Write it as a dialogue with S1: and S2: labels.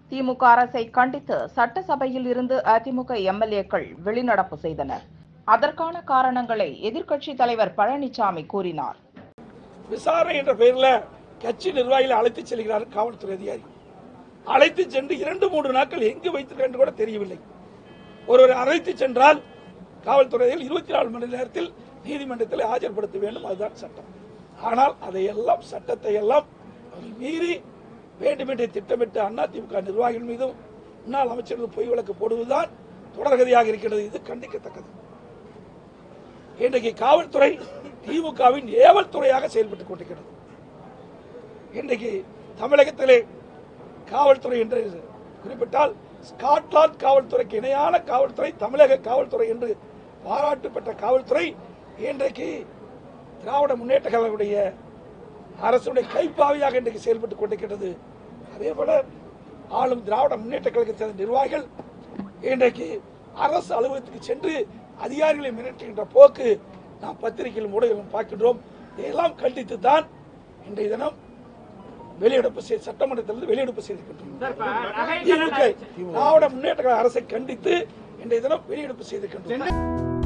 S1: திமுக அரசை கண்டித்து சட்டசபையில் இருந்து அதிமுக எம்எல்ஏக்கள் வெளிநடப்பு செய்தனர் அதற்கான காரணங்களை எதிர்க்கட்சி தலைவர் பழனிசாமி கூறினார்
S2: விசாரணை என்ற பெயரில் கட்சி நிர்வாகிகளை அழைத்து செல்கிறார் காவல்துறை அதிகாரி அழைத்து சென்று இரண்டு மூன்று நாட்கள் எங்கு வைத்திருக்க என்று கூட தெரியவில்லை ஒருவரை அழைத்து சென்றால் காவல்துறையில் இருபத்தி நாலு மணி நேரத்தில் நீதிமன்றத்தில் ஆஜர்படுத்த வேண்டும் அதுதான் சட்டம் ஆனால் அதையெல்லாம் சட்டத்தை எல்லாம் அவர்கள் மீறி வேண்டுமென்றே திட்டமிட்டு அதிமுக நிர்வாகிகள் மீதும் முன்னாள் அமைச்சர்கள் பொய் வழக்கு போடுவதுதான் தொடர்கதையாக இருக்கிறது இது கண்டிக்கத்தக்கது இன்றைக்கு காவல்துறை திமுகவின் ஏவல் துறையாக செயல்பட்டுக் கொண்டிருக்கிறது இன்றைக்கு தமிழகத்திலே காவல்துறை என்று குறிப்பிட்டால் ஸ்காட்லாந்து காவல்துறைக்கு இணையான காவல்துறை தமிழக காவல்துறை என்று பாராட்டு பெற்ற காவல்துறை இன்றைக்கு திராவிட முன்னேற்ற கழகத்துடைய அரசுடைய கைப்பாவையாக இன்றைக்கு செயல்பட்டுக் கொண்டிருக்கிறது அதே போல ஆளும் திராவிட முன்னேற்ற கழகத்தை சேர்ந்த நிர்வாகிகள் இன்றைக்கு அரசு அலுவலகத்துக்கு சென்று அதிகாரிகளை மிரட்டுகின்ற போக்கு நாம் பத்திரிகையில் ஊடகங்களும் பார்க்கின்றோம் இதையெல்லாம் கண்டித்து தான் இன்றைய தினம் வெளியெடுப்பு செய்து சட்டமன்றத்திலிருந்து வெளியெடுப்பு செய்திருக்கின்றோம் திமுக திராவிட முன்னேற்ற கழக அரசை கண்டித்து இன்றைய தினம் வெளியெடுப்பு செய்திருக்கின்றோம்